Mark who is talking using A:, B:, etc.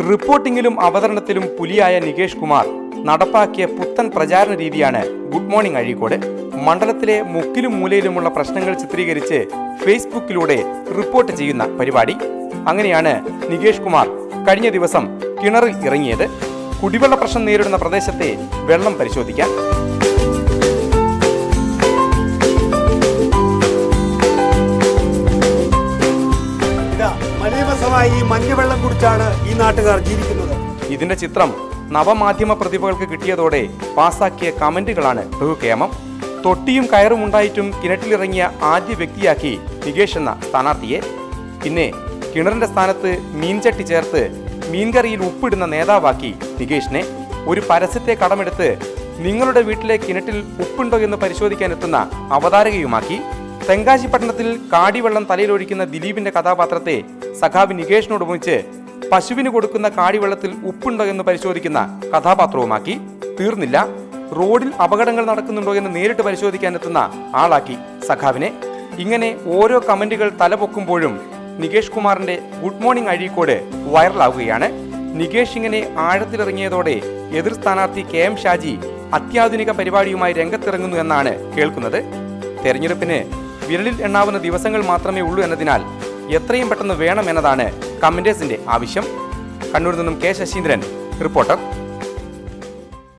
A: റിപ്പോർട്ടിംഗിലും അവതരണത്തിലും പുലിയായ നികേഷ് കുമാർ നടപ്പാക്കിയ പുത്തൻ പ്രചാരണ രീതിയാണ് ഗുഡ് മോർണിംഗ് അഴീക്കോട് മണ്ഡലത്തിലെ മുക്കിലും മൂലയിലുമുള്ള പ്രശ്നങ്ങൾ ചിത്രീകരിച്ച് ഫേസ്ബുക്കിലൂടെ റിപ്പോർട്ട് ചെയ്യുന്ന പരിപാടി അങ്ങനെയാണ് നികേഷ് കുമാർ കഴിഞ്ഞ ദിവസം കിണറിൽ ഇറങ്ങിയത് കുടിവെള്ള പ്രശ്നം നേരിടുന്ന പ്രദേശത്തെ വെള്ളം പരിശോധിക്കാൻ
B: ഇതാ മലീമസമായി ഈ മഞ്ഞവെള്ളം കുടിച്ചാണ് ഈ നാട്ടുകാർ ജീവിക്കുന്നത്
A: ഇതിന്റെ ചിത്രം നവമാധ്യമ പ്രതിഭകൾക്ക് കിട്ടിയതോടെ പാസാക്കിയ കമന്റുകളാണ് ബഹുക്ഷേമം തൊട്ടിയും കയറും ഉണ്ടായിട്ടും കിണറ്റിലിറങ്ങിയ ആദ്യ വ്യക്തിയാക്കി നികേഷ് എന്ന സ്ഥാനാർത്ഥിയെ പിന്നെ കിണറിന്റെ സ്ഥാനത്ത് മീൻചട്ടി ചേർത്ത് മീൻകറിയിൽ ഉപ്പിടുന്ന നേതാവാക്കി നികേഷിനെ ഒരു പരസ്യത്തെ കടമെടുത്ത് നിങ്ങളുടെ വീട്ടിലെ കിണറ്റിൽ ഉപ്പുണ്ടോ എന്ന് പരിശോധിക്കാൻ എത്തുന്ന അവതാരകയുമാക്കി തെങ്കാശി പട്ടണത്തിൽ കാടിവെള്ളം തലയിലൊഴിക്കുന്ന ദിലീപിന്റെ കഥാപാത്രത്തെ സഖാബി നികേഷിനോട് ഉപമിച്ച് പശുവിന് കൊടുക്കുന്ന കാടിവെള്ളത്തിൽ ഉപ്പുണ്ടോ എന്ന് പരിശോധിക്കുന്ന കഥാപാത്രവുമാക്കി തീർന്നില്ല റോഡിൽ അപകടങ്ങൾ നടക്കുന്നുണ്ടോ എന്ന് നേരിട്ട് പരിശോധിക്കാൻ എത്തുന്ന ആളാക്കി സഖാവിനെ ഇങ്ങനെ ഓരോ കമന്റുകൾ തലപൊക്കുമ്പോഴും നികേഷ് കുമാറിന്റെ ഗുഡ് മോർണിംഗ് അഴീക്കോട് വൈറലാവുകയാണ് നികേഷ് ഇങ്ങനെ ആഴത്തിലിറങ്ങിയതോടെ എതിർ സ്ഥാനാർത്ഥി കെ എം ഷാജി അത്യാധുനിക പരിപാടിയുമായി രംഗത്തിറങ്ങുന്നു എന്നാണ് കേൾക്കുന്നത് തെരഞ്ഞെടുപ്പിന് വിരലിൽ എണ്ണാവുന്ന ദിവസങ്ങൾ മാത്രമേ ഉള്ളൂ എന്നതിനാൽ എത്രയും പെട്ടെന്ന് വേണം എന്നതാണ് കമന്റേഴ്സിന്റെ ആവശ്യം കണ്ണൂരിൽ നിന്നും കെ ശശീന്ദ്രൻ റിപ്പോർട്ടർ